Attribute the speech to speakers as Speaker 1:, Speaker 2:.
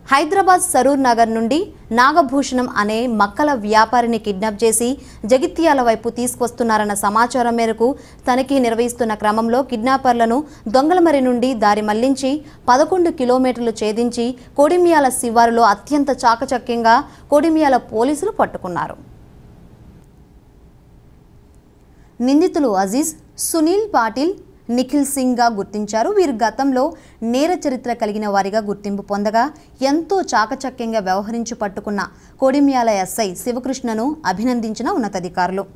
Speaker 1: హైదరాబాద్ సరూర్ నగర్ నుండి నాగభూషణం అనే మక్కల వ్యాపారిని కిడ్నాప్ చేసి జగిత్యాల వైపు తీసుకొస్తున్నారన్న సమాచారం మేరకు తనిఖీ నిర్వహిస్తున్న క్రమంలో కిడ్నాపర్లను దొంగలమరి నుండి దారి మళ్లించి పదకొండు కిలోమీటర్లు ఛేదించి కొడిమియాల శివారులో అత్యంత చాకచక్యంగా కొడిమియాల పోలీసులు పట్టుకున్నారు నిందితులు అజీజ్ సునీల్ పాటిల్ నిఖిల్ సింగ్గా గుర్తించారు వీరు గతంలో నేర చరిత్ర కలిగిన వారిగా గుర్తింపు పొందగా ఎంతో చాకచక్యంగా వ్యవహరించి పట్టుకున్న కోడిమియాల ఎస్ఐ శివకృష్ణను అభినందించిన ఉన్నతాధికారులు